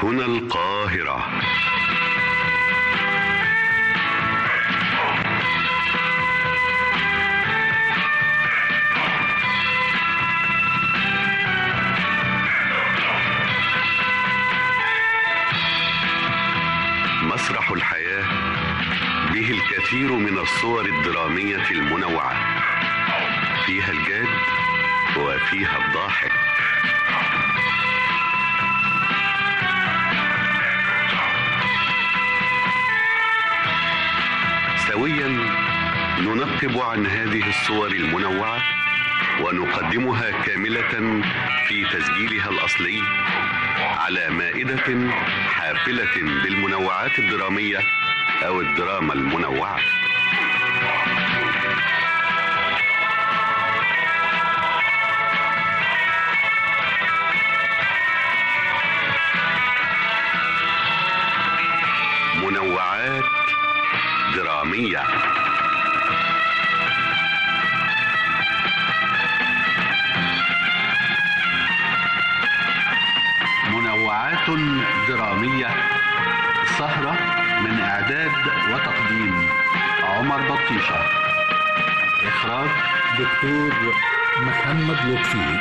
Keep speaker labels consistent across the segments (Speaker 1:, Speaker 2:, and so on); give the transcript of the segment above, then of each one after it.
Speaker 1: هنا القاهرة مسرح الحياة به الكثير من الصور الدرامية المنوعة فيها الجاد وفيها الضاحك سويا ننقب عن هذه الصور المنوعة ونقدمها كاملة في تسجيلها الأصلي على مائدة حافلة بالمنوعات الدرامية أو الدراما المنوعة منوعات درامية
Speaker 2: منوعات درامية سهرة من إعداد وتقديم عمر بطيشة إخراج
Speaker 3: دكتور محمد لطفي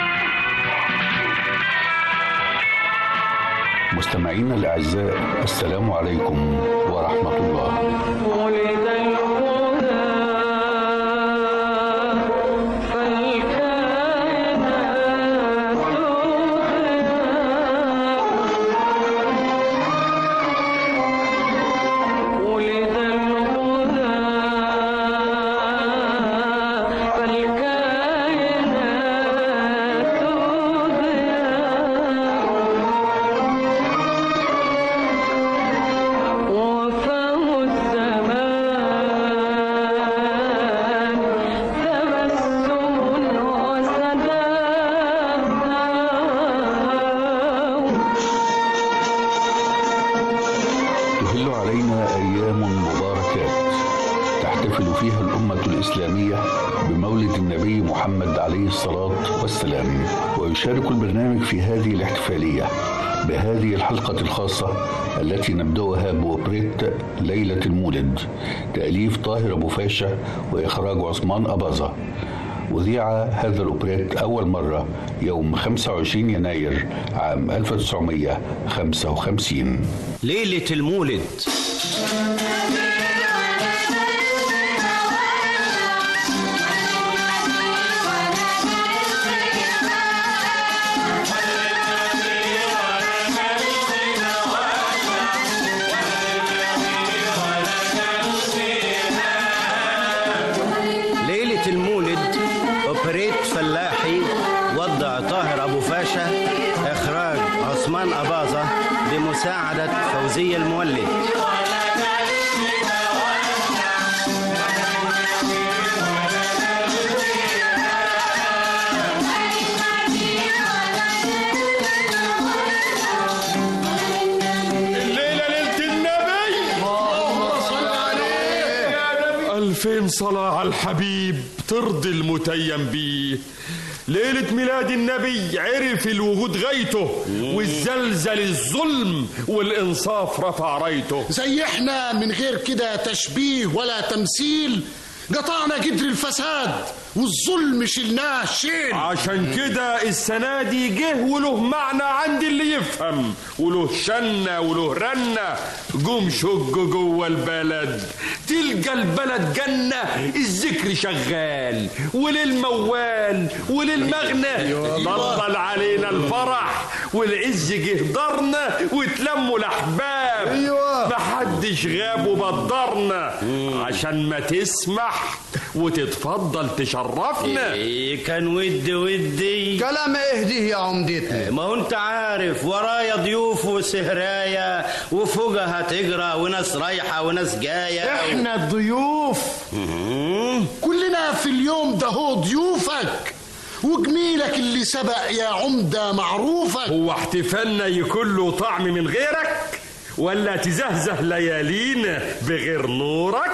Speaker 2: مستمعينا الأعزاء السلام عليكم ورحمة الله
Speaker 4: ولد الهدى فالكائنات تهدى ولد الهدى فالكائنات تهدى وفاه الزمان تبسم وسداد
Speaker 2: تهل علينا أيام مباركات تحتفل فيها الأمة الإسلامية بمولد النبي محمد عليه الصلاة والسلام ويشارك البرنامج في هذه الاحتفالية بهذه الحلقة الخاصة التي نبدأها بوبريت ليلة المولد تأليف طاهر أبو فاشا وإخراج عثمان أباظة أذيع هذا الأوبريت أول مرة يوم 25 يناير عام 1955
Speaker 5: ليلة المولد ليلة المولد أوبريت فلاحي وضع طاهر أبو فاشا إخراج عثمان أباظة بمساعدة فوزية المولد
Speaker 6: الليلة ليلة النبي ألفين صلاة على الحبيب ترضي المتيم بيه ليلة ميلاد النبي عرف الوجود غايته والزلزل الظلم والإنصاف رفع رايته
Speaker 7: زي احنا من غير كده تشبيه ولا تمثيل قطعنا جدر الفساد والظلم شلناه شيل
Speaker 6: عشان كده السنة دي جه وله معنى عند اللي يفهم وله شنة وله رنة قوم شج جوه البلد تلقى البلد جنة الذكر شغال وللموال وللمغنى ضلل علينا الفرح والعز جه دارنا وتلموا الأحباب
Speaker 7: أيوة.
Speaker 6: محدش غاب وبدرنا عشان ما تسمح وتتفضل تشرفنا
Speaker 5: إيه كان ودي ودي
Speaker 7: كلام اهديه يا عمدتنا
Speaker 5: ما هو انت عارف ورايا ضيوف وسهرايا وفوقها هتجرى وناس رايحة وناس جاية
Speaker 7: احنا الضيوف
Speaker 5: مم.
Speaker 7: كلنا في اليوم ده هو ضيوفك وجميلك اللي سبق يا عمدة معروفك
Speaker 6: هو احتفالنا يكون له طعم من غيرك ولا تزهزه ليالينا بغير نورك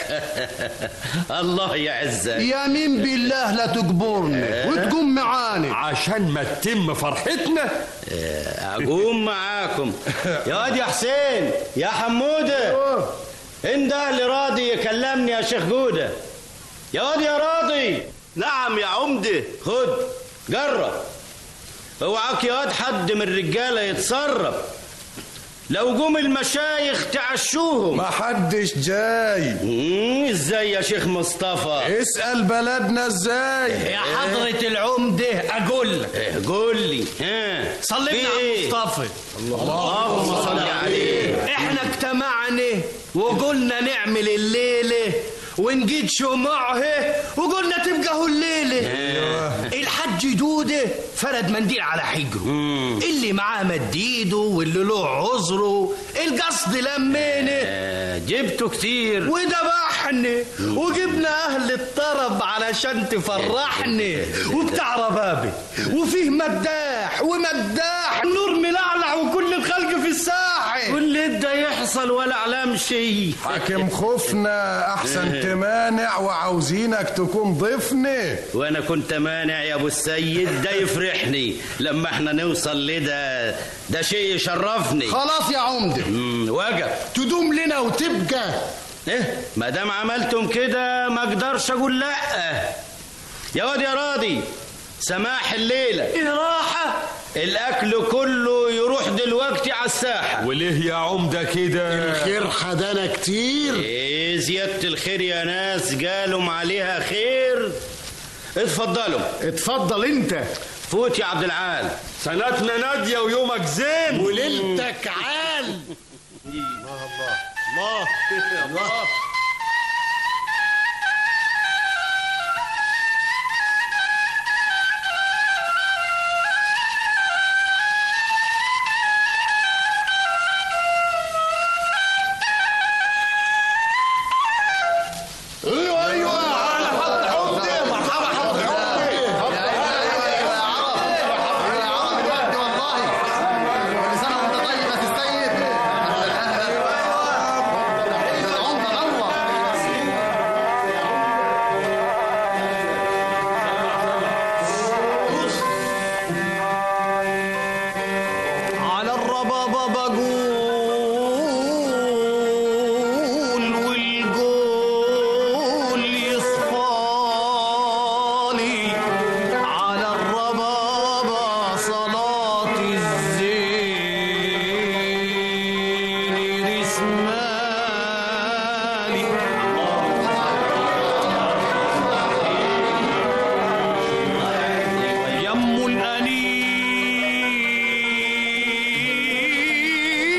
Speaker 5: الله يعزك
Speaker 7: يمين بالله لا تجبرني وتقوم معانا
Speaker 6: عشان ما تتم فرحتنا
Speaker 5: اقوم معاكم يا واد يا حسين يا حموده انت اللي راضي يكلمني يا شيخ جوده يا واد يا راضي نعم يا عمده خد جرب اوعاك يا واد حد من الرجاله يتصرف لو جم المشايخ تعشوهم
Speaker 8: ما حدش جاي
Speaker 5: مم، ازاي يا شيخ مصطفى
Speaker 8: اسأل بلدنا ازاي
Speaker 9: يا حضرة العمدة أقول لك
Speaker 5: إيه، قول لي ها
Speaker 9: صلينا
Speaker 5: في
Speaker 9: على
Speaker 5: إيه؟
Speaker 9: مصطفى
Speaker 5: اللهم صل عليه
Speaker 9: احنا اجتمعنا وقلنا نعمل الليلة ونجيد شموعه وقلنا تبقى هو الليلة الحج دودة فرد منديل على حجره اللي معاه مديده واللي له عذره القصد لمينه
Speaker 5: آه، جبته كتير
Speaker 9: وذبحني وجبنا اهل الطرب علشان تفرحني وبتاع ربابي وفيه مداح ومداح نور ملعلع وكل الخلق في الساحه
Speaker 5: كل ده يحصل ولا اعلام شيء
Speaker 8: حاكم خوفنا احسن تمانع وعاوزينك تكون ضيفنا
Speaker 5: وانا كنت مانع يا ابو السيد ده يفرحني لما احنا نوصل لده ده شيء يشرفني
Speaker 7: خلاص يا عمده
Speaker 5: مم، وجب
Speaker 7: تدوم لنا وتبقى
Speaker 5: ايه ما دام عملتم كده ما اقدرش اقول لا يا واد يا راضي سماح الليله
Speaker 9: ايه راحه
Speaker 5: الاكل كله يروح دلوقتي على الساحه
Speaker 6: وليه يا عمدة كده
Speaker 7: خير حدانا كتير
Speaker 5: ايه زياده الخير يا ناس قالوا عليها خير اتفضلوا
Speaker 7: اتفضل انت
Speaker 5: فوت يا عبد العال
Speaker 6: سنتنا نادية ويومك زين
Speaker 7: وليلتك عال الله الله الله الله ايوه ايوه على حط عمده مرحبا حط عمده
Speaker 9: على الربابة بقول والقول يصفالي على الربابة صلاة الزين رسمالي يم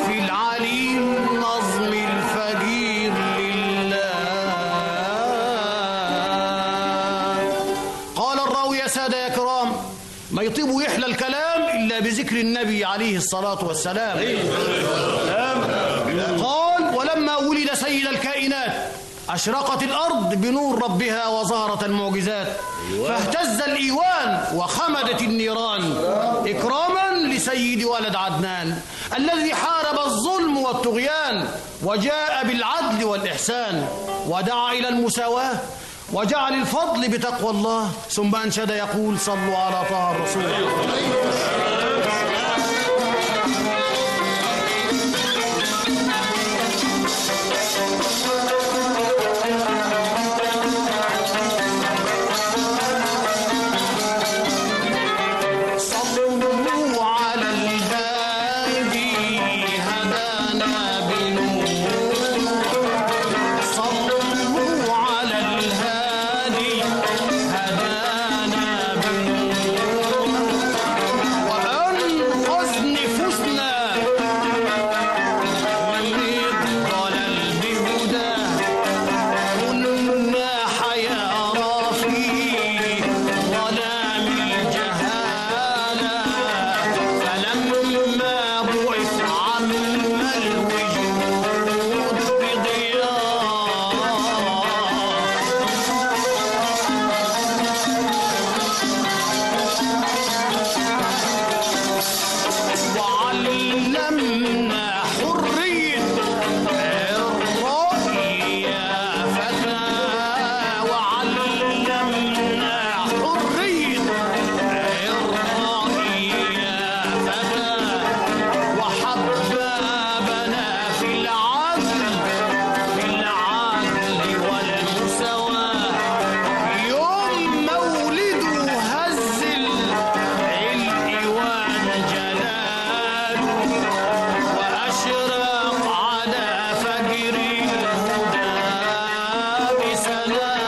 Speaker 9: الوصف العليم نظم الفقير لله قال الراوي يا سادة يا كرام ما يطيب ويحلى الكلام إلا بذكر النبي عليه الصلاة والسلام قال ولما ولد سيد الكائنات أشرقت الأرض بنور ربها وظهرت المعجزات فاهتز الإيوان وخمدت النيران إكراما لسيد ولد عدنان الذي حارب الظلم والطغيان وجاء بالعدل والإحسان ودعا إلى المساواة وجعل الفضل بتقوى الله ثم أنشد يقول صلوا على طه الرسول صلوا على الهادي هدانا بنور صلوا على الهادي هدانا بنور وأنقذ نفوسنا من الضلال بهداه كنا حيارى في ظلام الجهالة فلما بعث عم الوجود بضياء وعلمنا حرية الرأي يا فتى وعلمنا حرية الرأي يا فتى وحبابنا في العدل في العدل والمساواة يوم مولده هز الإيوان جلاله وأشرق على فجر الهدى بسلام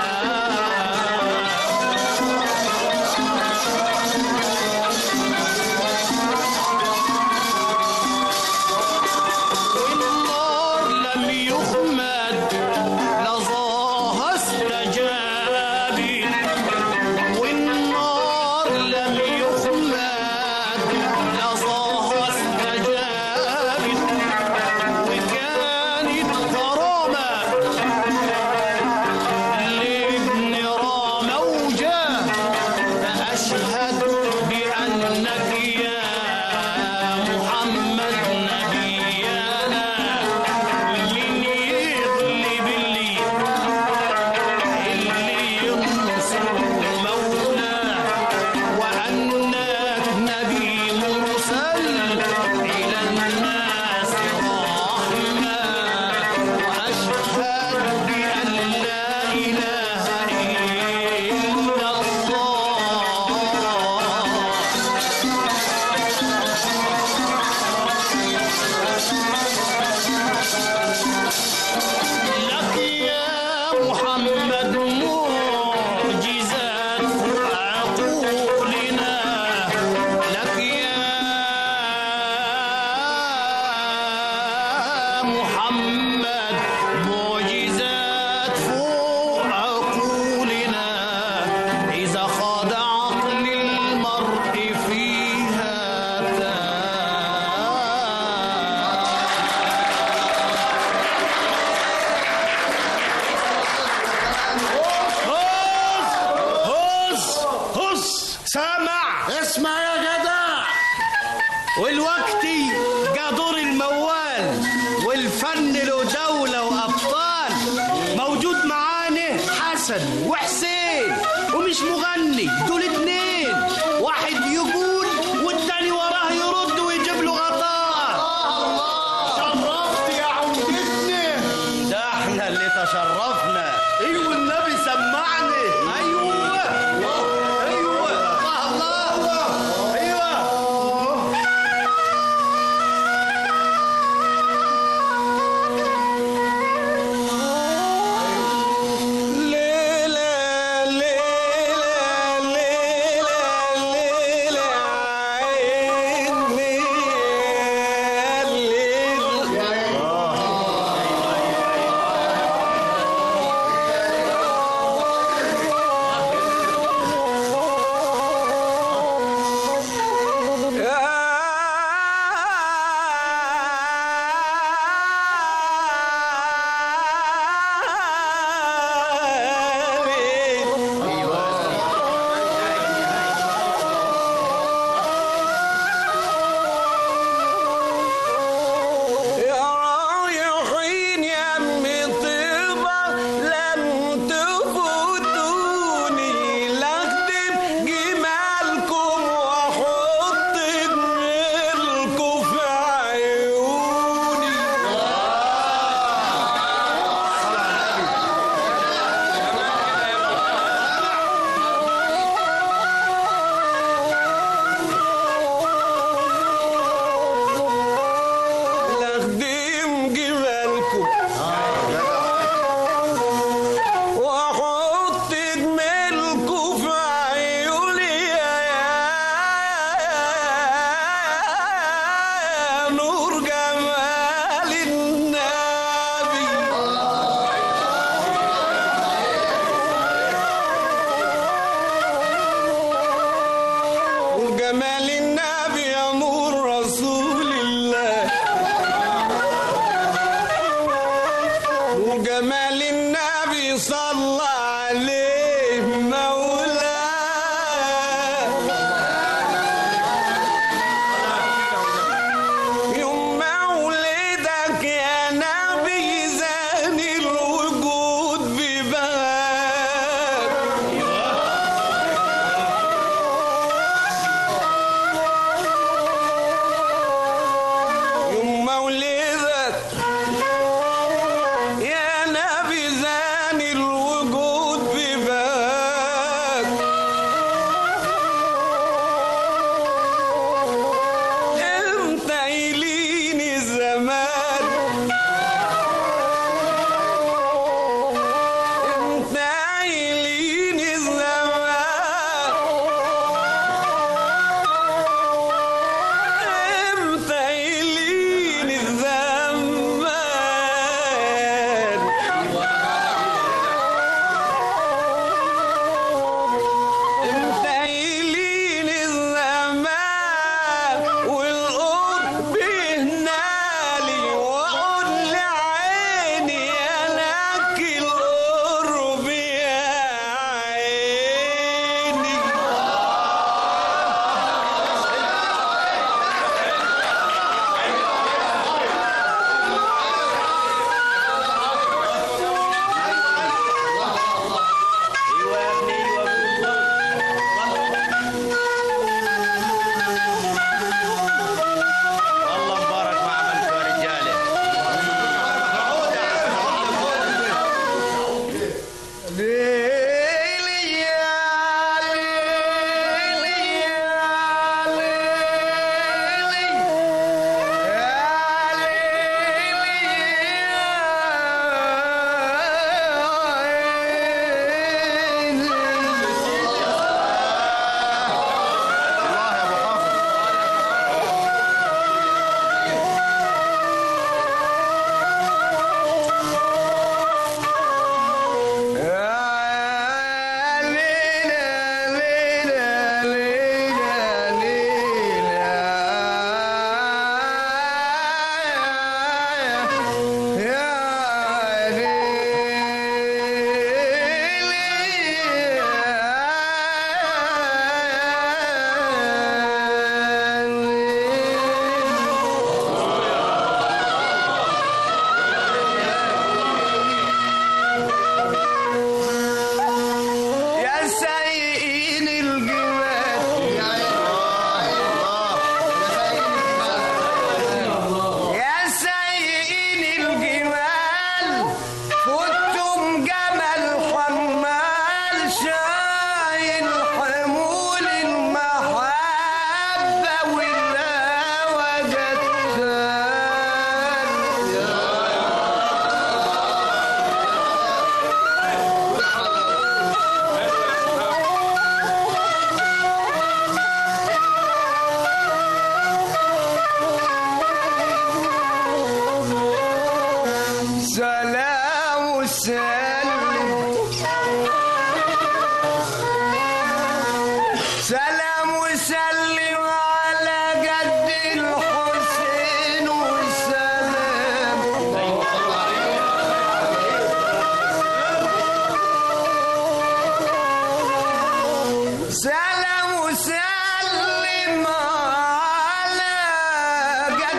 Speaker 9: والنار لم يخمد لظاها استجابت والنار لم يخمد لظاها استجابت وكانت كرامة لابن رامة وجاه فأشهد بأنك يا محمد نبينا من يغلب اللي اللي ينصر مولاه وأنك نبي مرسل إلى الناس رحمة وأشهد بأن لا إله إلا الله لك يا محمد معجزات عقولنا لك يا محمد معجزات فوق عقولنا إذا خاض عقل المرء فيها تاه هص هص سامع
Speaker 7: اسمع يا جدع
Speaker 9: والوقتي جادور الموال والفن له دولة وأبطال موجود معانا حسن وحسين ومش مغني دول اتنين واحد يقول والتاني وراه يرد ويجيب له غطاء
Speaker 7: شرفت يا عمدتني
Speaker 5: ده احنا اللي تشرفنا
Speaker 9: ايوه النبي سمعني ايوه ايوه الله الله ايوه
Speaker 5: ليلة ليلة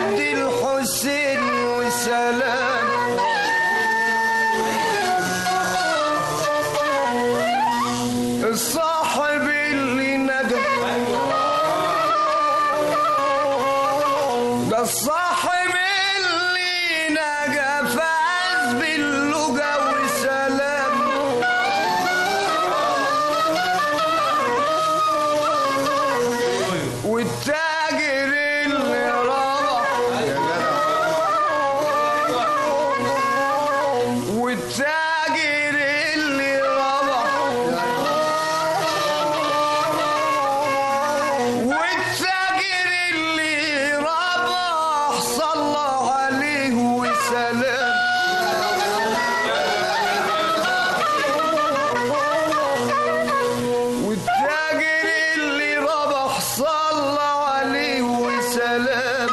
Speaker 10: جد الحسين وسلام الصاحب اللي نجا ده الصاحب اللي نجا فاز باللجا والسلام والتاجر اللي ربح والتاجر اللي ربح والتاجر اللي ربح صلى عليه وسلم والتاجر اللي ربح صلى عليه وسلم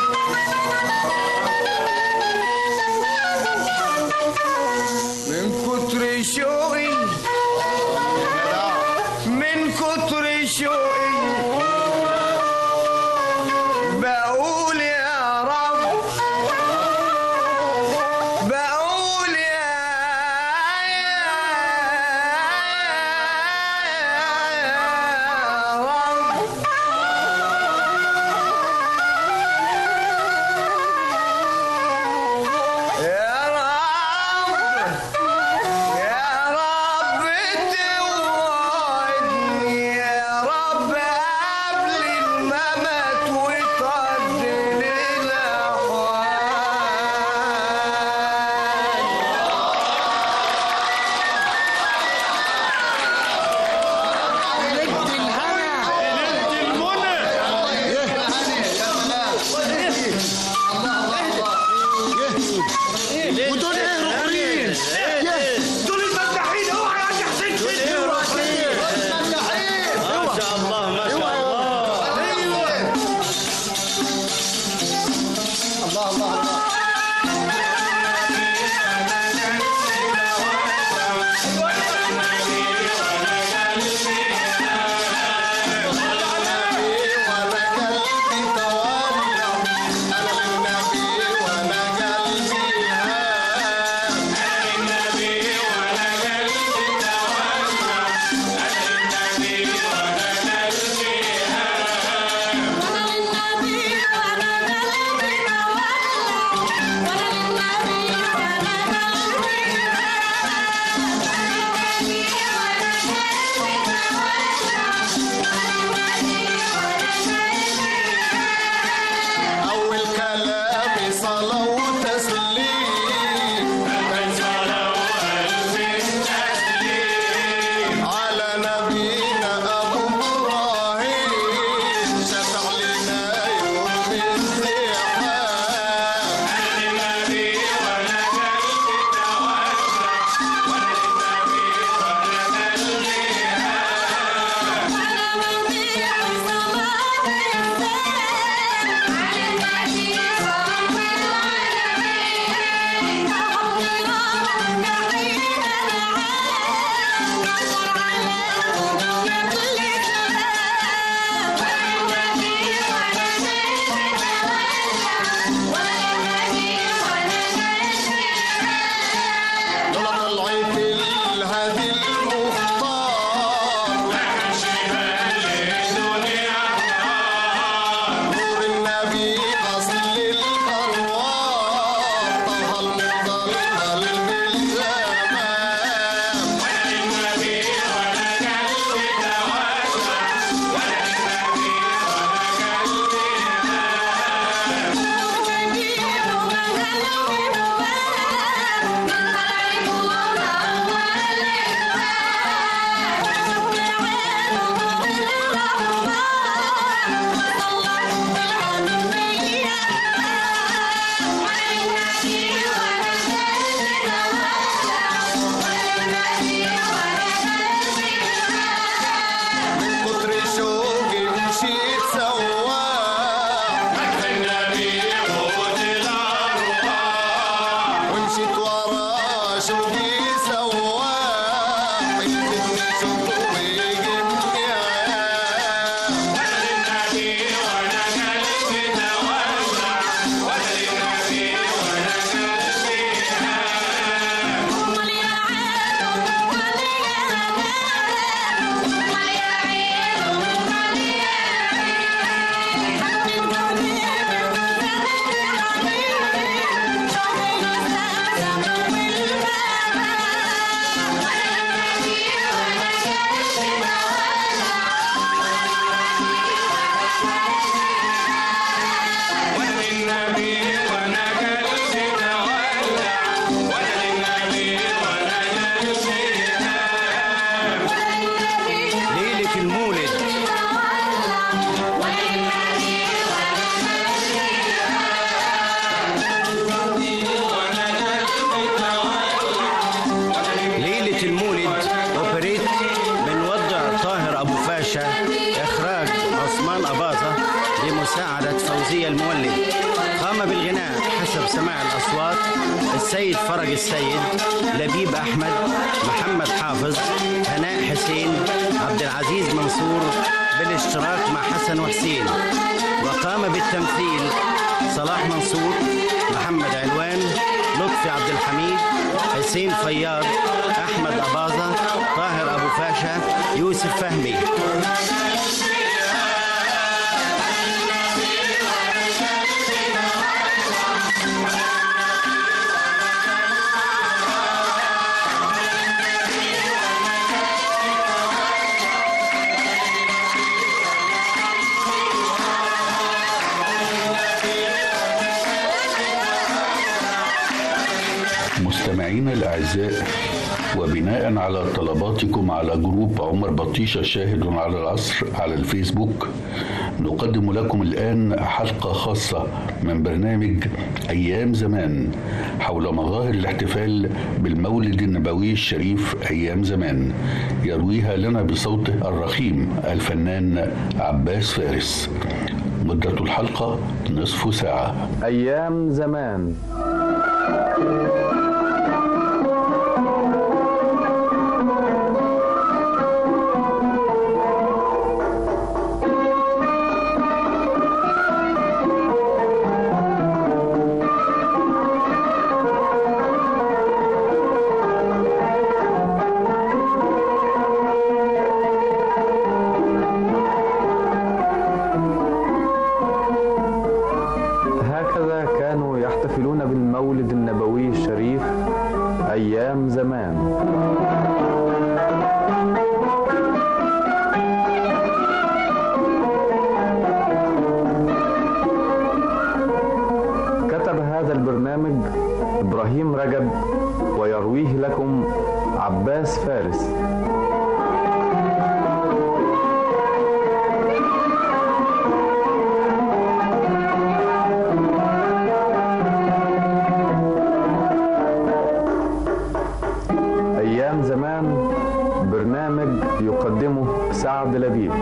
Speaker 10: من كتر شوقي من كتر شوقي بقول يا رب بقول يا رب يا رب يا رب توعدني يا رب قبل الممات وتعدل الأحوال
Speaker 7: ليلة الهنا ودول ايه ركرين
Speaker 9: دول المداحين اوعى يا حاج حسين
Speaker 5: ما شاء الله ما شاء الله
Speaker 10: أول كلامي صلاة وتسليم على نبينا أبو إبراهيم شفع لنا يوم الزحام
Speaker 5: زكريا المولد قام بالغناء حسب سماع الأصوات السيد فرج السيد لبيب أحمد محمد حافظ هناء حسين عبد العزيز منصور بالاشتراك مع حسن وحسين وقام بالتمثيل صلاح منصور محمد علوان لطفي عبد الحميد حسين فياض أحمد أباظة طاهر أبو فاشا يوسف فهمي
Speaker 2: مستمعينا الأعزاء وبناء على طلباتكم على جروب عمر بطيشة شاهد على العصر على الفيسبوك نقدم لكم الآن حلقة خاصة من برنامج أيام زمان حول مظاهر الاحتفال بالمولد النبوي الشريف أيام زمان يرويها لنا بصوته الرخيم الفنان عباس فارس مدة الحلقة نصف ساعة
Speaker 11: أيام زمان هكذا كانوا يحتفلون بالمولد النبوي الشريف أيام زمان كتب هذا البرنامج إبراهيم رجب ويرويه لكم عباس فارس أيام زمان برنامج يقدمه سعد لبيب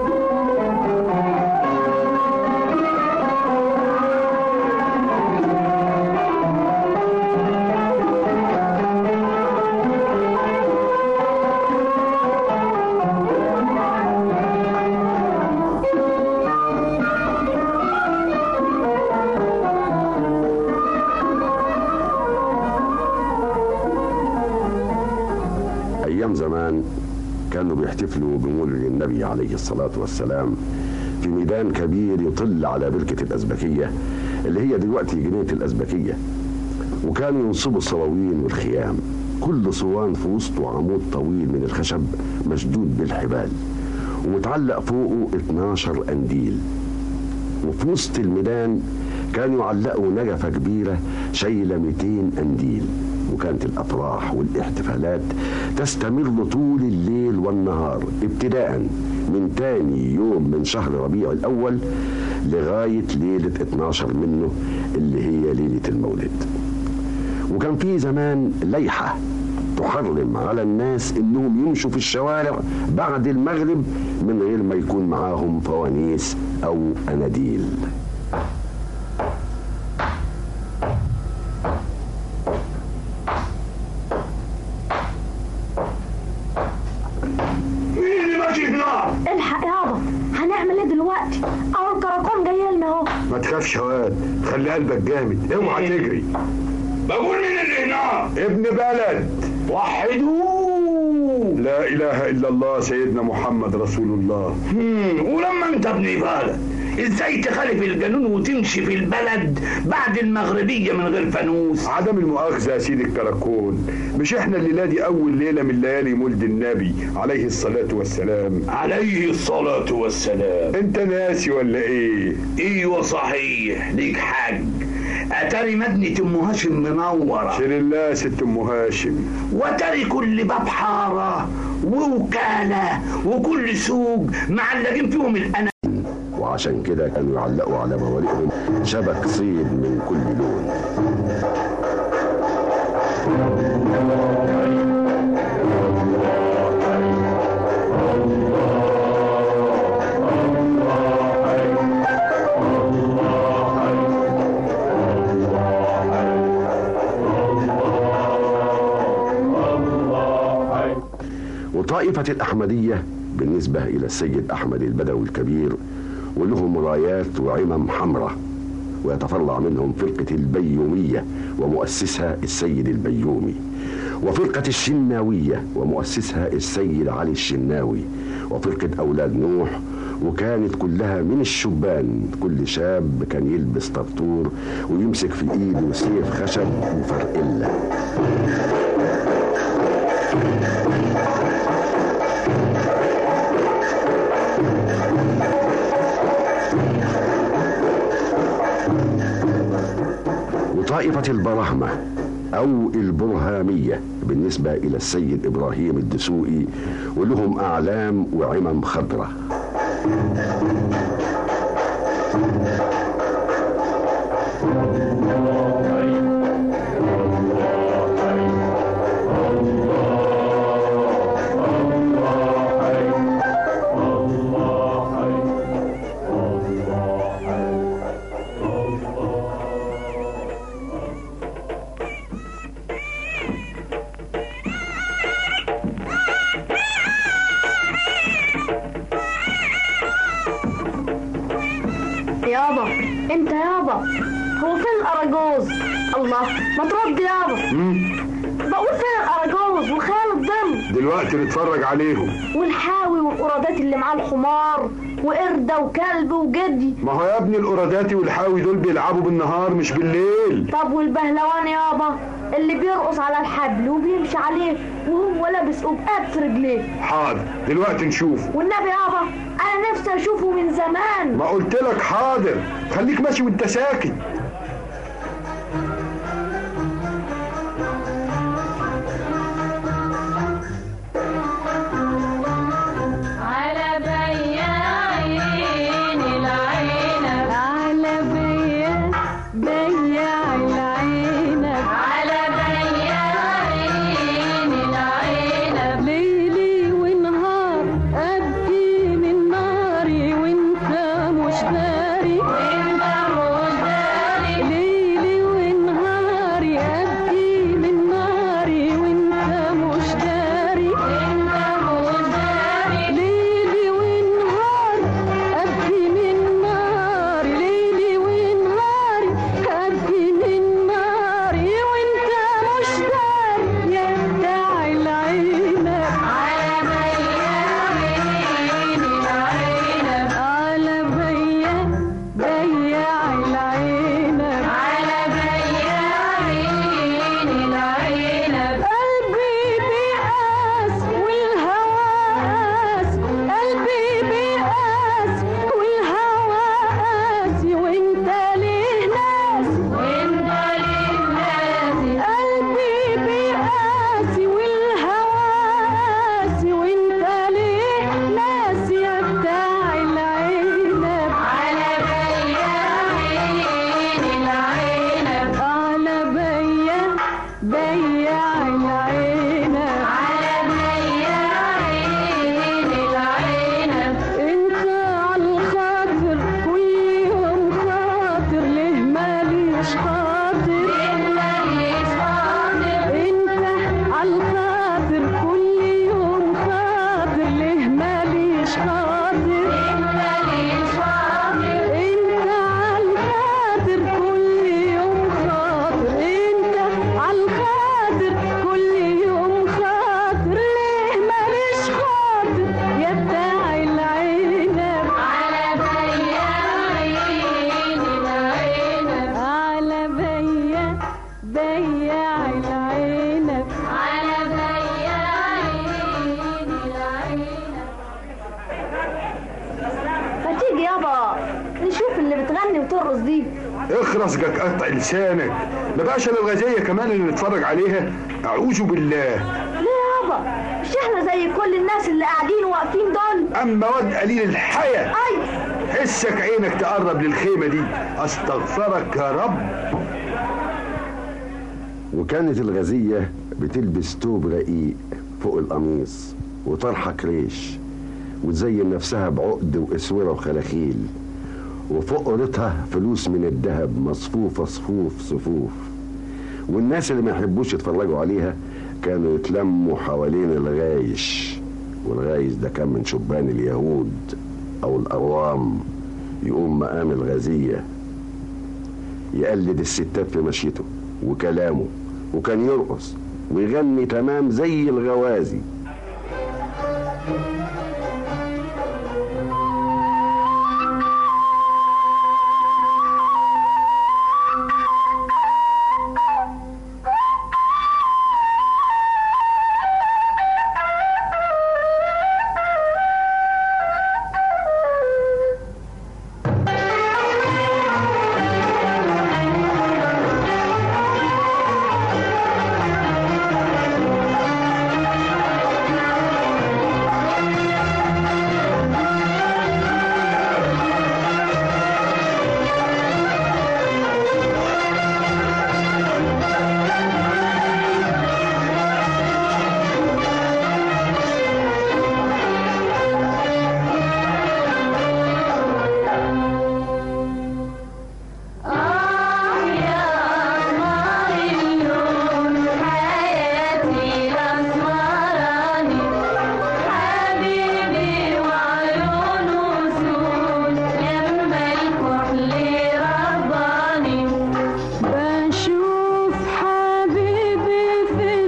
Speaker 12: أيام زمان كانوا بيحتفلوا بمولد النبي عليه الصلاة والسلام في ميدان كبير يطل على بركة الأزبكية اللي هي دلوقتي جنينة الأزبكية وكانوا ينصبوا الصواوين والخيام كل صوان في وسطه عمود طويل من الخشب مشدود بالحبال ومتعلق فوقه 12 قنديل وفي وسط الميدان كانوا يعلقوا نجفة كبيرة شايلة 200 قنديل وكانت الأفراح والاحتفالات تستمر طول الليل والنهار ابتداء من تاني يوم من شهر ربيع الأول لغاية ليلة 12 منه اللي هي ليلة المولد وكان في زمان ليحة تحرم على الناس انهم يمشوا في الشوارع بعد المغرب من غير ما يكون معاهم فوانيس او اناديل
Speaker 13: مين اللي ماشي هنا؟
Speaker 14: الحق يابا هنعمل ايه دلوقتي؟ اهو الكراكون جاي لنا اهو
Speaker 13: ما تخافش يا واد خلي قلبك جامد اوعى تجري بقول مين اللي هنا؟ ابن بلد وحدوه لا اله الا الله سيدنا محمد رسول الله
Speaker 15: ولما انت ابن بلد ازاي تخالف القانون وتمشي في البلد بعد المغربيه من غير فانوس
Speaker 13: عدم المؤاخذه يا سيدي الكراكون مش احنا الليله دي اول ليله من ليالي مولد النبي عليه الصلاه والسلام
Speaker 15: عليه الصلاه والسلام
Speaker 13: انت ناسي ولا ايه
Speaker 15: ايوه صحيح ليك حق اتاري مدنة ام هاشم منوره
Speaker 13: شير الله يا ست ام هاشم
Speaker 15: وتري كل باب حاره ووكاله وكل سوق معلقين فيهم الانا
Speaker 12: وعشان كده كانوا يعلقوا على مواليهم شبك صيد من كل لون وطائفة الأحمدية بالنسبة إلى السيد أحمد البدوي الكبير ولهم رايات وعمم حمراء ويتفرع منهم فرقة البيومية ومؤسسها السيد البيومي وفرقة الشناوية ومؤسسها السيد علي الشناوي وفرقة أولاد نوح وكانت كلها من الشبان كل شاب كان يلبس طرطور ويمسك في ايده سيف خشب وفرقله وطائفة البراهمة أو البرهامية بالنسبة إلى السيد إبراهيم الدسوقي ولهم أعلام وعمم خضراء
Speaker 14: يابا انت يابا هو فين الاراجوز الله ما ترد يابا بقول فين الاراجوز وخيال الضم
Speaker 13: دلوقتي نتفرج عليهم
Speaker 14: والحاوي والقرادات اللي معاه الحمار وقردة وكلب وجدي
Speaker 13: ما هو يا ابني القراداتي والحاوي دول بيلعبوا بالنهار مش بالليل
Speaker 14: طب والبهلوان يابا اللي بيرقص على الحبل وبيمشي عليه وهو لابس قبقات في رجليه
Speaker 13: حاضر دلوقتي نشوف
Speaker 14: والنبي يابا انا نفسي اشوفه من زمان
Speaker 13: ما قلت لك حاضر خليك ماشي وانت ساكت
Speaker 4: على بياعين العنب على بياع بياع العنب على بياعين العنب ليلي ونهار أبكي من ناري وانت مش داري وانت مش داري ليلي ونهاري أبكي من ناري وانت مش داري وانت مش داري ليلي ونهار أبكي من ناري ليلي ونهاري أبكي من ناري وانت مش داري يا بتاع العنب على بياعين العنب على بياع بياع العنب على بياعين العنب قلبي بيقاس والهوى قاس قلبي بيقاس والهوى قاسي وانت ليه ناس وانت ليه ناسي قلبي بيقاسي والهوى قاسي وانت ليه ناسي يا بتاع العنب على بياعين العنب على بياع بياع العنب على بياعين العنب انت عالخاطر كل يوم خاطر ليه ماليش خاطر ماليش خاطر انت عالخاطر كل يوم خاطر ليه ماليش خاطر ماليش خاطر انت عالخاطر كل يوم خاطر انت عالخاطر كل يوم خاطر ليه ماليش خاطر يا بتاع العنب على بياعين العنب على بياع بياع العنب على بياعين العنب
Speaker 14: ما تيجي يابا نشوف اللي بتغني وترقص دي
Speaker 13: اخرس جك قطع لسانك ما بقاش انا الغزيه كمان اللي نتفرج عليها اعوذ بالله
Speaker 14: ليه يابا مش احنا زي كل الناس اللي قاعدين واقفين دول
Speaker 13: اما واد قليل الحياه
Speaker 14: اي
Speaker 13: حسك عينك تقرب للخيمه دي استغفرك يا رب
Speaker 12: وكانت الغزية بتلبس توب رقيق فوق القميص وطرحة كريش وتزين نفسها بعقد واسورة وخلاخيل وفوق قرتها فلوس من الذهب مصفوفة صفوف صفوف والناس اللي ما يحبوش يتفرجوا عليها كانوا يتلموا حوالين الغايش والغايز ده كان من شبان اليهود او الاروام يقوم مقام الغازية يقلد الستات في مشيته وكلامه وكان يرقص ويغني تمام زي الغوازي
Speaker 4: بشوف حبيبي في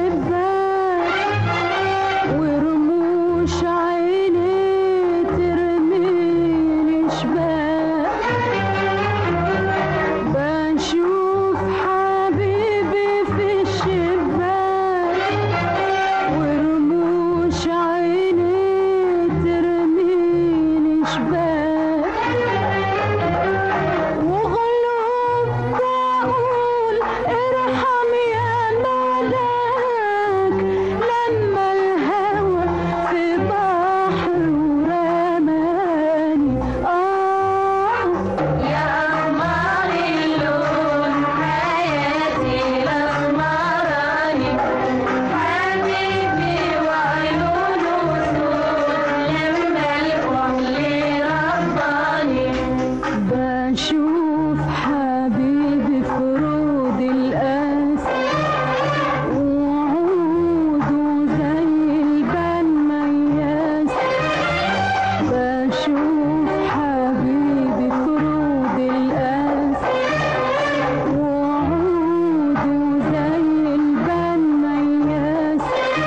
Speaker 4: الشباك ورموش عيني ترميلي شباك بشوف حبيبي في الشباك ورموش عيني ترميلي شباك وغلوب بقول ارحم يا ملاك لما الهوى في بحر ورماني آه يا قمر اللون حياتي الأسمراني حبيبي وعيونه سود لما الكحل رباني بشوف حبيبي في رود القاس وعوده زي البان مياس بشوف حبيبي في رود القاس وعوده زي البان مياس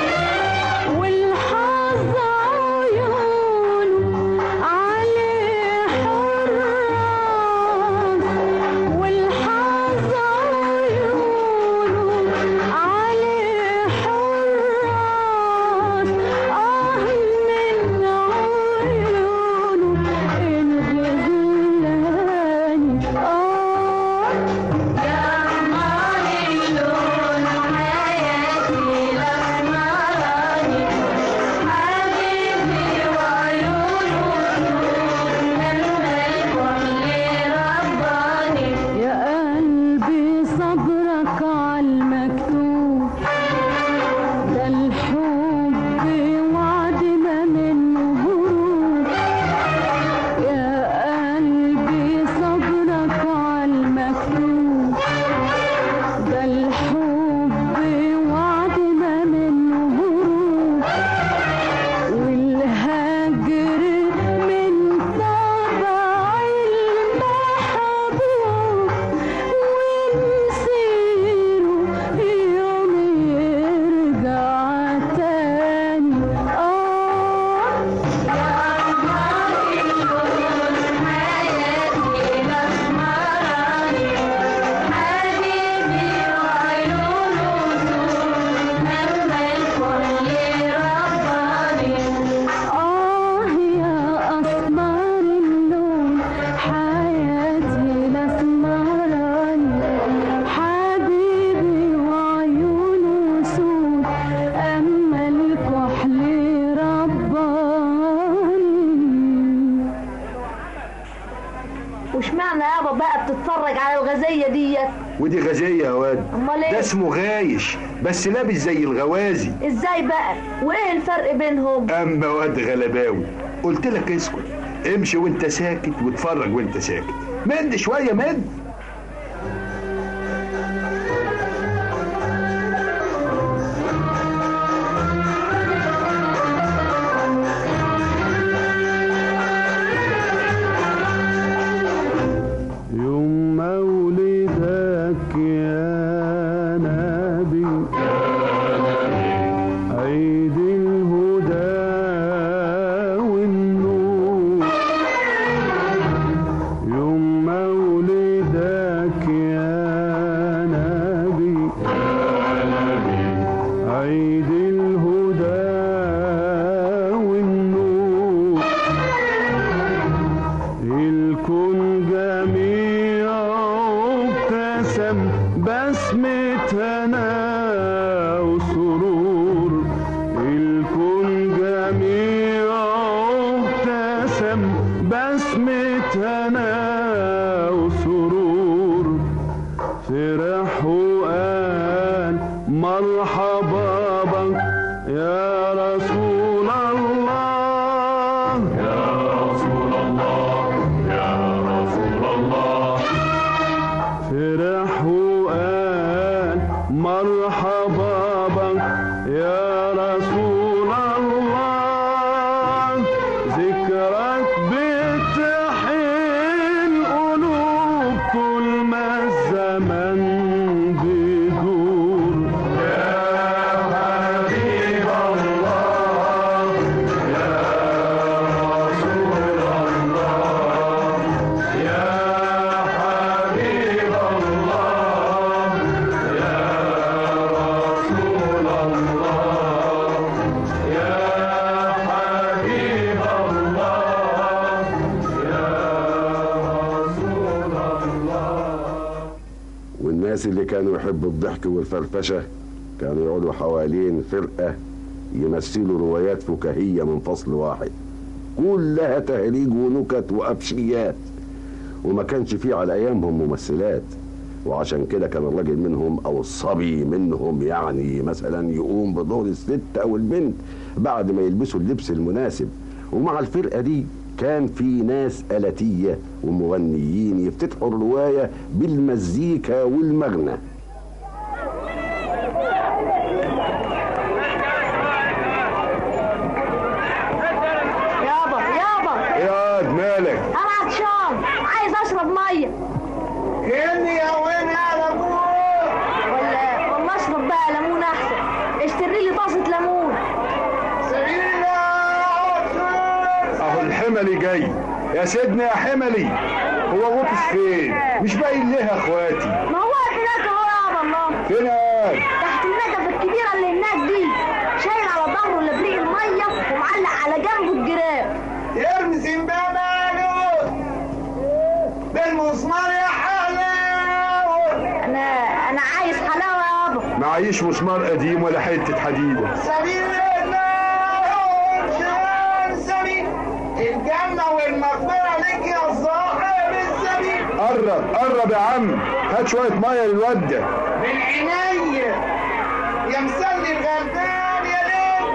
Speaker 4: والحظ عيونه عليه حراس والحظ عيونه عليه حراس آه من عيونه الغزلاني آه يا قمر اللون حياتي الأسمراني حبيبي وعيونه لما الكحل رباني يا قلبي صبرك عالمكتوب ده الحب وعد ما منه هروب يا قلبي صبرك عالمكتوب ده الحب وعد ما منه هروب والهجر من طبع المحبوب ونسيره يوم يرجع تاني آه يا قمر اللون حياتي الأسمراني حبيبي وعيونه سود لما الكل رباني آه يا أسمر اللون حياتي الأسمراني حبيبي وعيونه سود أما الكحل رباني
Speaker 14: وشمعنى يابا بقى بتتفرج على الغزية ديت
Speaker 13: ودي غازية يا واد
Speaker 14: أمال إيه؟
Speaker 13: ده اسمه غايش بس لابس زي الغوازي
Speaker 14: ازاي بقى وايه الفرق بينهم
Speaker 13: اما واد غلباوي قلت لك اسكت امشي وانت ساكت واتفرج وانت ساكت مد شويه مد
Speaker 4: يا نبي عيد الهدى والنور يوم مولدك يا نبي عيد الهدى والنور الكون جميع ابتسم بسمة هنا وسرور الكون جميع ابتسم بسمة هنا وسرور فرح وقال مرحبا بك يا رسول الله يا رسول الله يا رسول الله فرح وقال مرحبا بك يا رسول الله ذكرك بتحيي القلوب طول ما الزمن بيدور يا حبيب الله يا رسول الله يا حبيب الله يا رسول الله يا حبيب الله يا رسول الله
Speaker 12: والناس اللي كانوا يحبوا الضحك والفرفشة كانوا يقعدوا حوالين فرقة يمثلوا روايات فكاهية من فصل واحد كلها تهريج ونكت وأبشيات وما كانش فيه على أيامهم ممثلات وعشان كده كان الراجل منهم أو الصبي منهم يعني مثلا يقوم بدور الست أو البنت بعد ما يلبسوا اللبس المناسب ومع الفرقة دي كان في ناس آلاتية ومغنيين يفتتحوا الرواية بالمزيكا والمغنى
Speaker 14: يابا يابا
Speaker 13: يا مالك
Speaker 14: انا عطشان عايز اشرب ميه
Speaker 10: كني يا وين يا لمون
Speaker 14: ولا والله اشرب بقى ليمون احسن اشتري لي طاسه ليمون
Speaker 13: اهو الحملي جاي يا سيدنا يا حملي هو غطس فين مش باين ليه يا اخواتي
Speaker 14: ما هو هناك اهو يابا الله
Speaker 13: فين قال؟
Speaker 14: تحت النجفه الكبيره اللي هناك دي شايل على ظهره لبريق الميه ومعلق على جنبه الجراب
Speaker 10: يرمي سنبابانوس بالمسمار يا حلاوة
Speaker 14: انا انا عايز حلاوه يابا
Speaker 13: معيش مسمار قديم ولا حتة حديدة
Speaker 10: سبيل الله شان سبيل الجنة والمغفرة لك يا صاحب السبيل
Speaker 13: قرب قرب يا عم هات شوية مية للواد ده
Speaker 10: من عينيا يا مسلي الغلبان يا ليل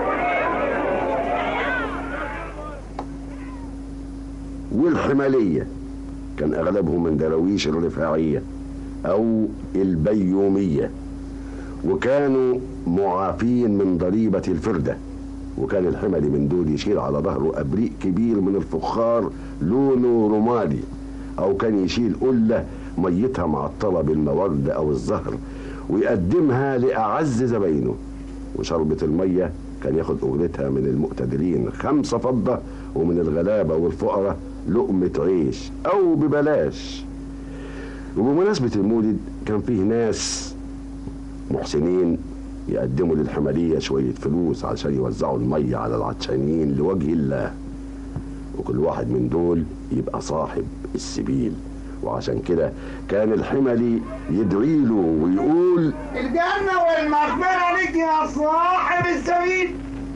Speaker 12: والحمالية كان أغلبهم من دراويش الرفاعية أو البيومية وكانوا معافين من ضريبة الفردة وكان الحملي من دول يشيل على ظهره أبريق كبير من الفخار لونه رمادي أو كان يشيل قلة ميتها معطلة بالمورد أو الزهر ويقدمها لأعز زباينه وشربة المية كان ياخد أجرتها من المقتدرين خمسة فضة ومن الغلابة والفقراء لقمة عيش أو ببلاش وبمناسبة المولد كان فيه ناس محسنين يقدموا للحملية شوية فلوس عشان يوزعوا المية على العطشانين لوجه الله وكل واحد من دول يبقى صاحب السبيل وعشان كده كان الحملي يدعي له ويقول
Speaker 10: الجنة والمغفرة لك يا صاحب السبيل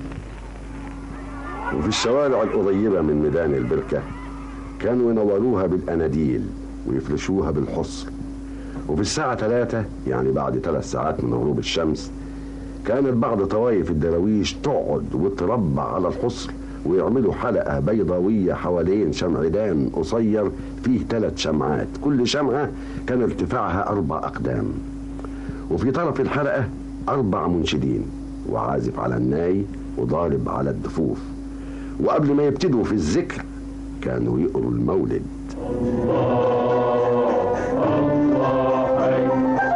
Speaker 12: وفي الشوارع القريبة من ميدان البركة كانوا ينوروها بالأناديل ويفرشوها بالحصر وفي الساعة ثلاثة يعني بعد ثلاث ساعات من غروب الشمس كانت بعض طوائف الدراويش تقعد وتربع على الحصر ويعملوا حلقة بيضاوية حوالين شمعدان قصير فيه ثلاث شمعات كل شمعة كان ارتفاعها أربع أقدام وفي طرف الحلقة أربع منشدين وعازف على الناي وضارب على الدفوف وقبل ما يبتدوا في الذكر كانوا يقروا المولد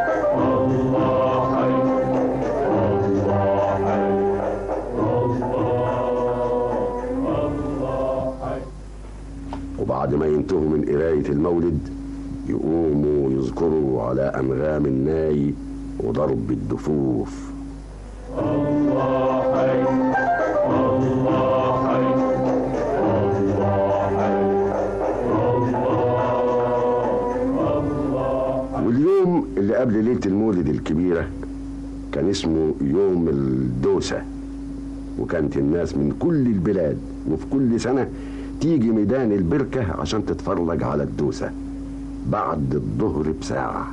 Speaker 12: ينتهوا من قراية المولد يقوموا يذكروا على أنغام الناي وضرب الدفوف واليوم اللي قبل ليلة المولد الكبيرة كان اسمه يوم الدوسة وكانت الناس من كل البلاد وفي كل سنة تيجي ميدان البركة عشان تتفرج على الدوسة بعد الظهر بساعة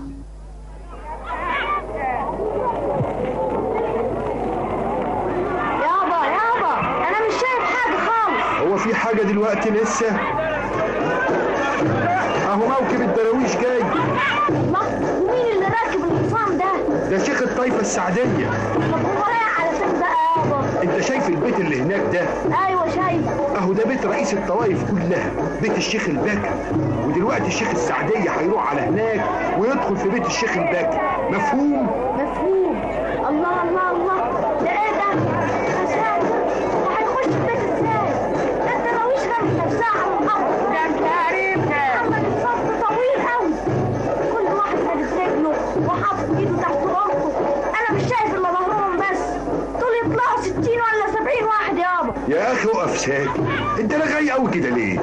Speaker 14: يابا يابا انا مش شايف حاجه خالص
Speaker 13: هو في حاجة دلوقتي لسه اهو موكب الدراويش جاي
Speaker 14: الله ومين اللي راكب الحصان ده
Speaker 13: ده شيخ الطائفة السعدية
Speaker 14: طب هو رايح على فين بقى يابا
Speaker 13: انت شايف البيت اللي هناك ده
Speaker 14: ايوه شايف
Speaker 13: اهو ده بيت رئيس الطوائف كلها بيت الشيخ الباكر ودلوقتي الشيخ السعدية هيروح على هناك ويدخل في بيت الشيخ الباكر مفهوم
Speaker 14: مفهوم الله الله الله ده ايه ده حسام وهيخش البيت ازاي ده الدراويش غرفت نفسها على الارض ده انت عرفت عمل الصف طويل قوي كل واحد مادد رجله وحاطط ايده تحت راسه انا مش شايف الا ظهرهم بس دول يطلعوا 60 ولا 70 واحد يابا
Speaker 13: يا اخي اقف ساكت انت رغاي قوي كده ليه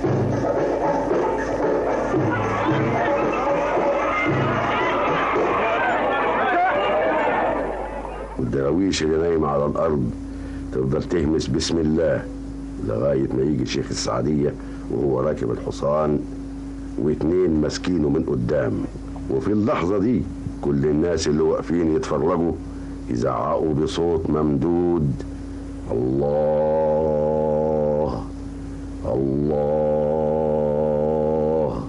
Speaker 12: والدراويش اللي نايمة على الأرض تفضل تهمس بسم الله لغاية ما يجي شيخ السعدية وهو راكب الحصان واتنين ماسكينه من قدام وفي اللحظة دي كل الناس اللي واقفين يتفرجوا يزعقوا بصوت ممدود الله الله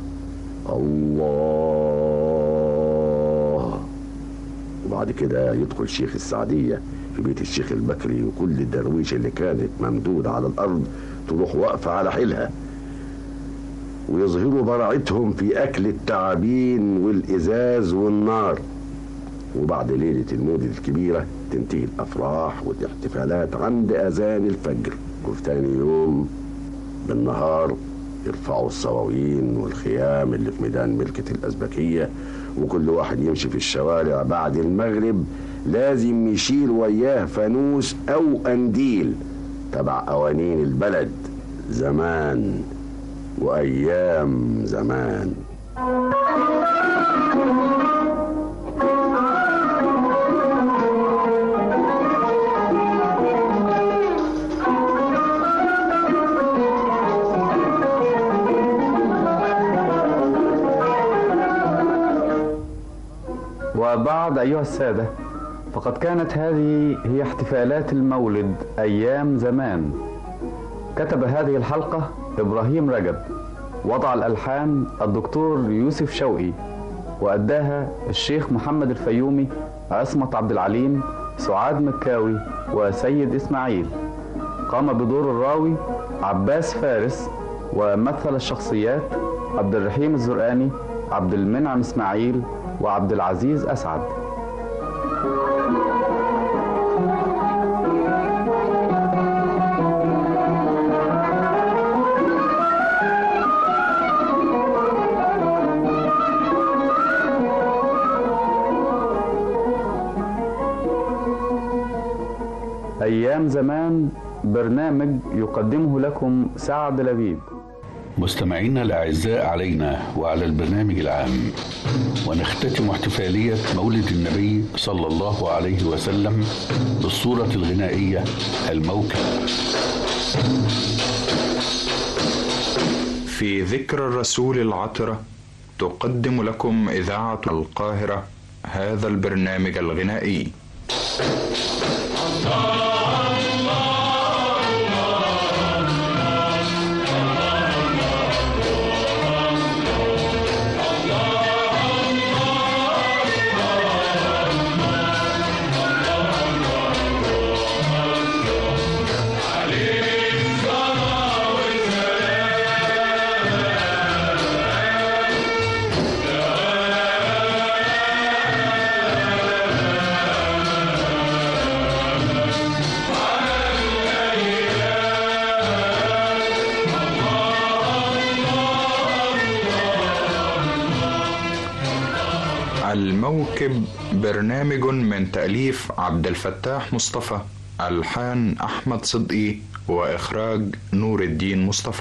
Speaker 12: الله وبعد كده يدخل شيخ السعدية في بيت الشيخ البكري وكل الدرويش اللي كانت ممدودة على الأرض تروح واقفة على حيلها ويظهروا براعتهم في أكل التعابين والإزاز والنار وبعد ليلة المولد الكبيرة تنتهي الأفراح والاحتفالات عند أذان الفجر وفي تاني يوم بالنهار يرفعوا الصواوين والخيام اللي في ميدان ملكة الأزبكية وكل واحد يمشي في الشوارع بعد المغرب لازم يشيل وياه فانوس أو أنديل تبع قوانين البلد زمان وأيام زمان
Speaker 11: وبعد أيها السادة فقد كانت هذه هي احتفالات المولد أيام زمان كتب هذه الحلقة إبراهيم رجب وضع الألحان الدكتور يوسف شوقي وأداها الشيخ محمد الفيومي عصمت عبد العليم سعاد مكاوي وسيد إسماعيل قام بدور الراوي عباس فارس ومثل الشخصيات عبد الرحيم الزرقاني عبد المنعم إسماعيل وعبد العزيز أسعد أيام زمان برنامج يقدمه لكم سعد لبيب
Speaker 2: مستمعينا الأعزاء علينا وعلى البرنامج العام ونختتم احتفالية مولد النبي صلى الله عليه وسلم بالصورة الغنائية الموكب
Speaker 16: في ذكرى الرسول العطرة تقدم لكم إذاعة القاهرة هذا البرنامج الغنائي الموكب برنامج من تأليف عبد الفتاح مصطفى ألحان أحمد صدقي وإخراج نور الدين مصطفى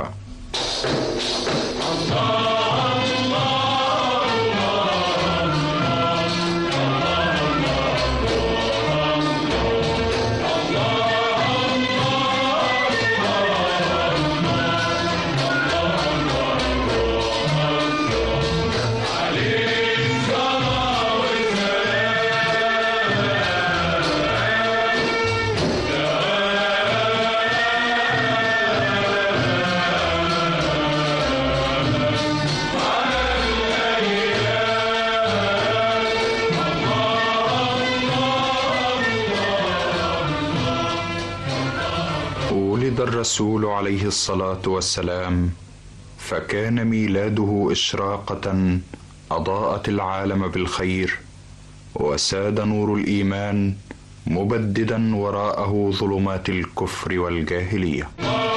Speaker 16: ولد الرسول عليه الصلاة والسلام فكان ميلاده إشراقة أضاءت العالم بالخير وساد نور الإيمان مبددا وراءه ظلمات الكفر والجاهليه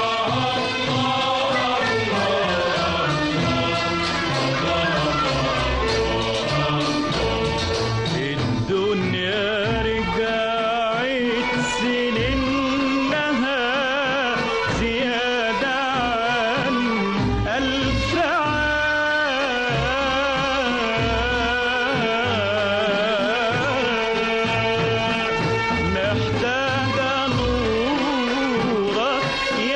Speaker 4: الدنيا رجعت سنينها زيادة عن ألف عام محتاجة نورك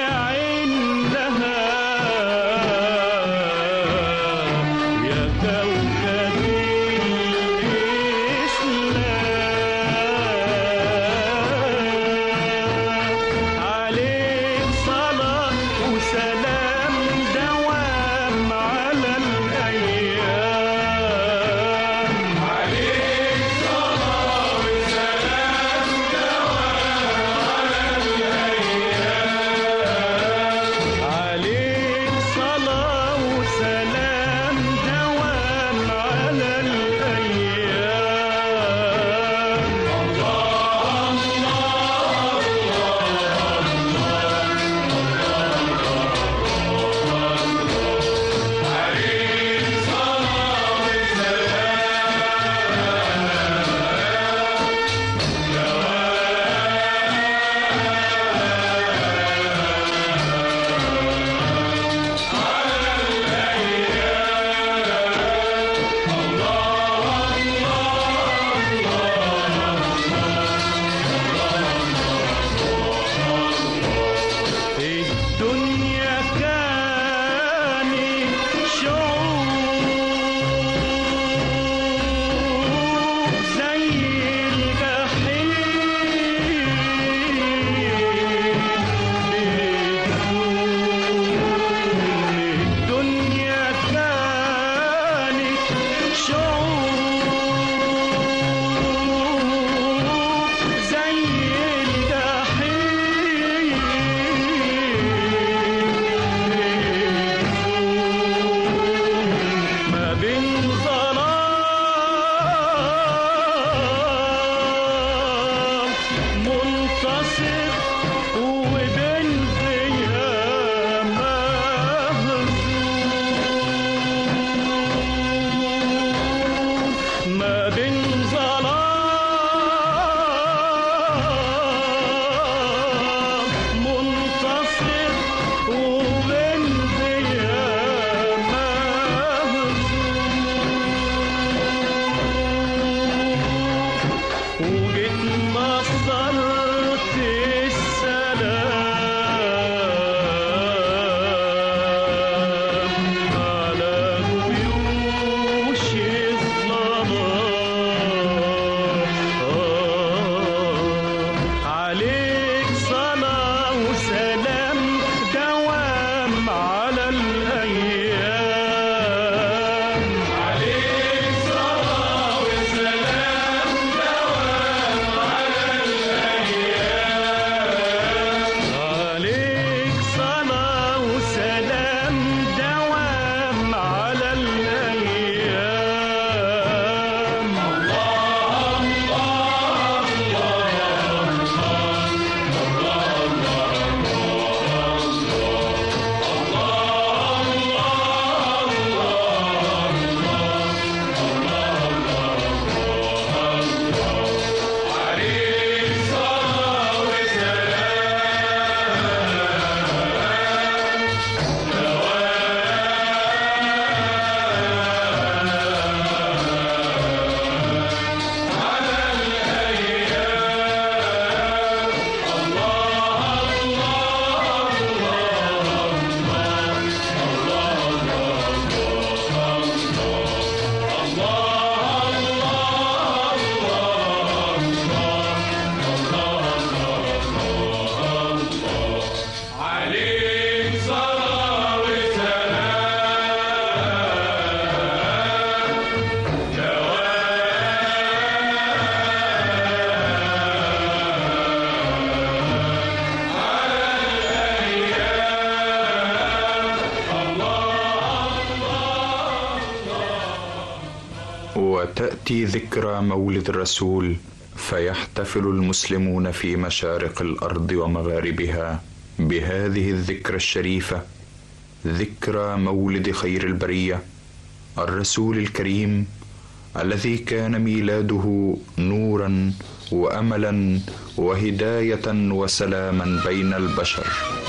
Speaker 16: تاتي ذكرى مولد الرسول فيحتفل المسلمون في مشارق الارض ومغاربها بهذه الذكرى الشريفه ذكرى مولد خير البريه الرسول الكريم الذي كان ميلاده نورا واملا وهدايه وسلاما بين البشر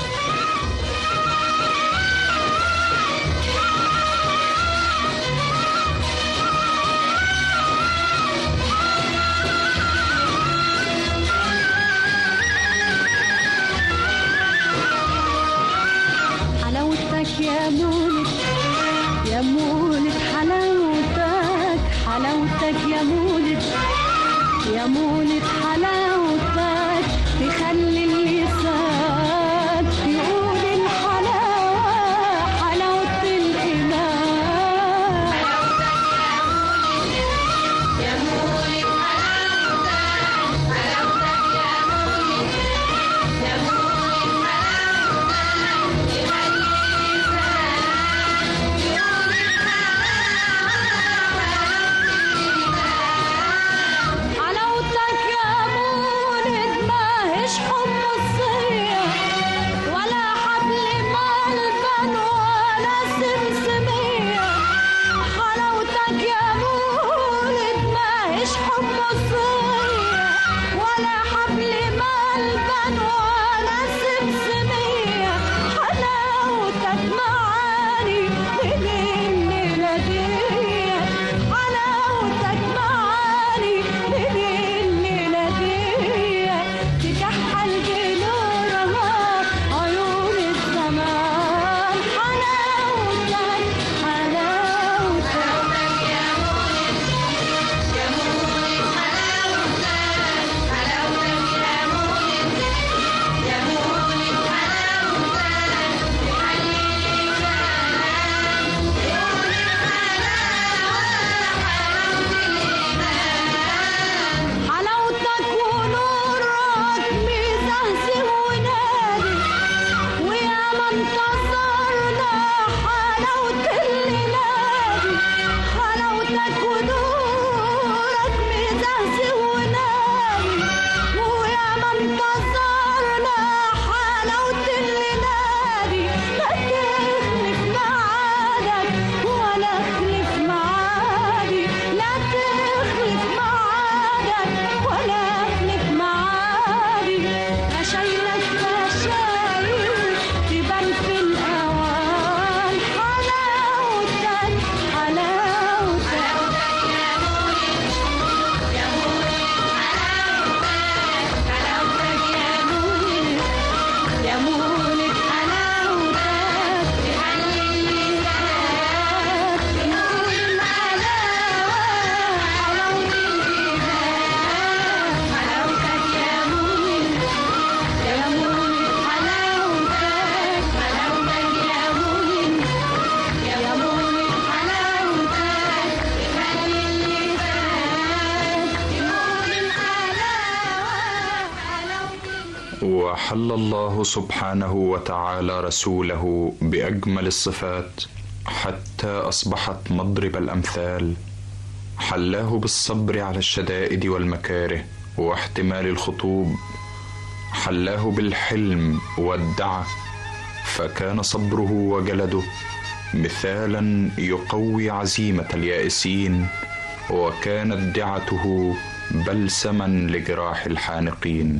Speaker 14: حلاوتك يا مولد يا مولد حلاوتك حلاوتك يا مولد يا مولد حلاوتك تخلي اللسان يقول الحلاوة حلاوة الإيمان يا مولد حلاوتك حلاوتك يا مولد يا مولد حلاوتك يا مولد ما هيش حمصية ولا حبل ملبن ولا سمسمية حلاوتك يا مولد ما هيش حمصية ولا حبل ملبن ولا سمسمية حلاوتك معاني من الميلادية حلاوتك معاني من الميلادية تكحل بنورها عيون الزمان حلاوتك حلاوتك يا مولد يا مولد حلاوتك حلاوتك يا مولد يا مولد حلاوتك ونورك مزهزه ونادي ويا ما انتصرنا حلاوة الليلادي حلاوتك ونورك مزهزه ونادي ويا ما انتصرنا حلاوة الليلادي لا تخلف معادك ولا اخلف معادي لا تخلف معادك ولا اخلف معادي اشيلك بشاير تبان في الاوان حلاوتك حلاوتك يا مولد يا مولد حلاوتك حلاوتك يا مولد يا مولد حلاوتك تخلي اللسان يقول الحلاوة حلاوة الإيمان حلاوتك يا مولد يا مولد حلاوتك حلاوتك يا مولد يا مولد حلاوتك تخلي اللسان يقول الحلاوة
Speaker 16: وحل الله سبحانه وتعالى رسوله باجمل الصفات حتى اصبحت مضرب الامثال حلاه بالصبر على الشدائد والمكاره واحتمال الخطوب حلاه بالحلم والدعه فكان صبره وجلده مثالا يقوي عزيمه اليائسين وكانت دعته بلسما لجراح الحانقين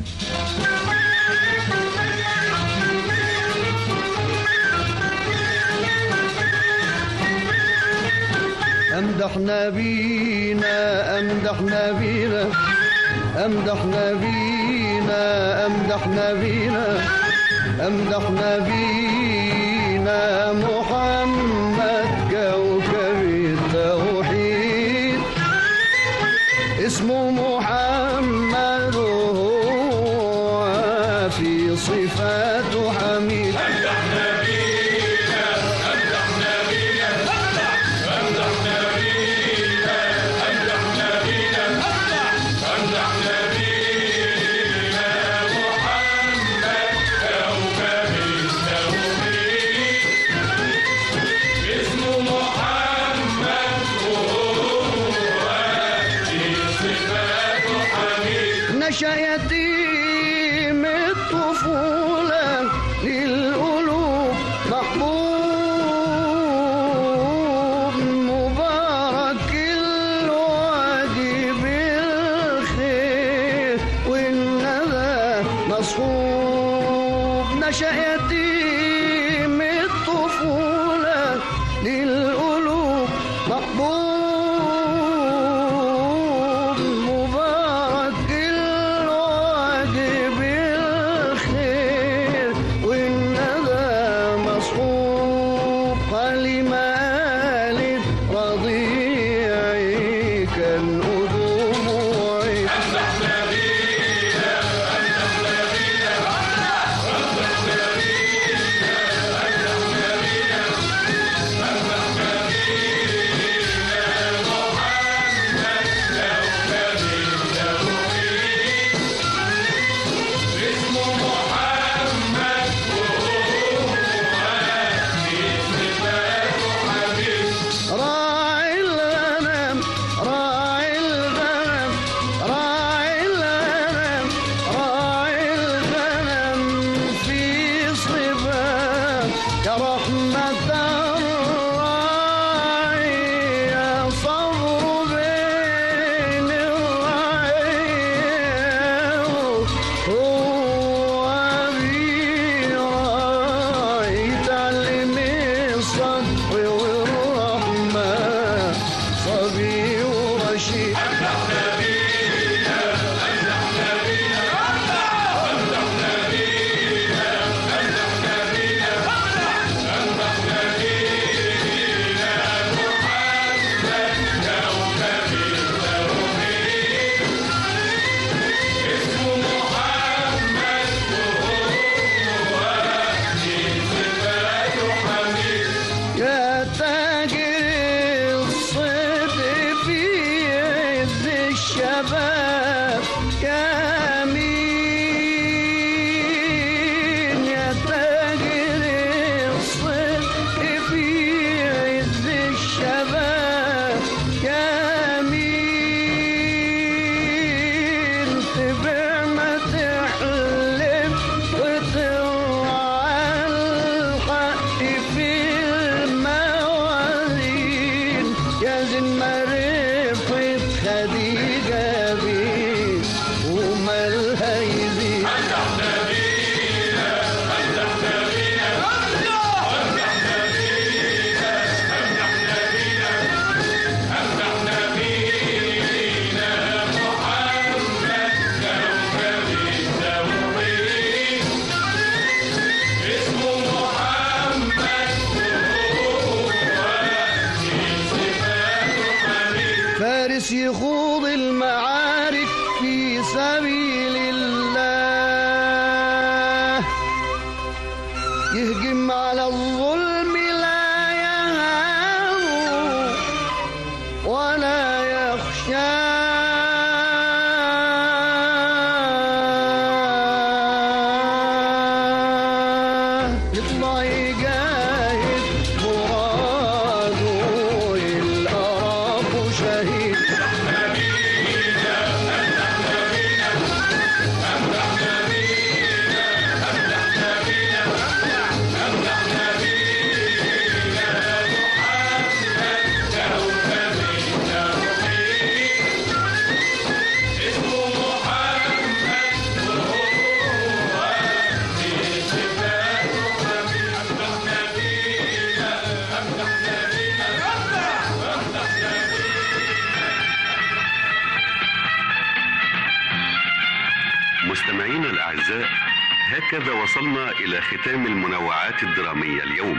Speaker 17: امدح نبينا امدح نبينا امدح نبينا امدح نبينا امدح نبينا محمد كوكب التوحيد اسمه محمد هو في صفاته حميد امدح نبينا امدح نبينا امدح نبينا امدح نبينا امدح نبينا محمد كوكب التوحيد اسمه محمد هو نشأ يتيم الطفولة للقلوب محبوب مبارك الواد بالخير والندى مصحوب نشأ يتيم الطفولة للقلوب محبوب مبارك الواد بالخير والندى مصحوب حليمة قالت رضيعي كان قدومي راعي الغنم راعي الغنم راعي الغنم راعي الغنم في صبا كرحمة الراعي يا صبر بين الرعية هو بيراعي تعلم الصبر والرحمة صبي ورشيد يا تاجر الصدق في عز الشباب يا مين يا تاجر الصدق في عز الشباب يا مين تبع ما تحلم وترعى الحق في الموازين يا زين معرفة خديجة بيه ومالها يزيد فارس يخوض المعارك في سبيل الله يهجم على الظلم لا يهاب ولا يخشى يطلع يجاهد مراده الأراب شهيد
Speaker 1: مستمعينا الأعزاء هكذا وصلنا إلى ختام المنوعات الدرامية اليوم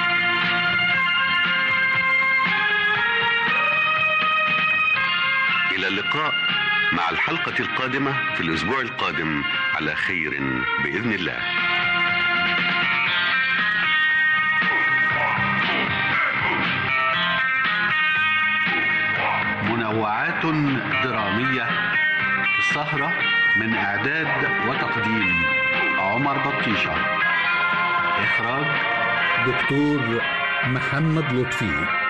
Speaker 1: إلى اللقاء مع الحلقة القادمة في الأسبوع القادم على خير بإذن الله
Speaker 2: منوعات درامية السهرة من إعداد وتقديم عمر بطيشة إخراج
Speaker 3: دكتور محمد لطفي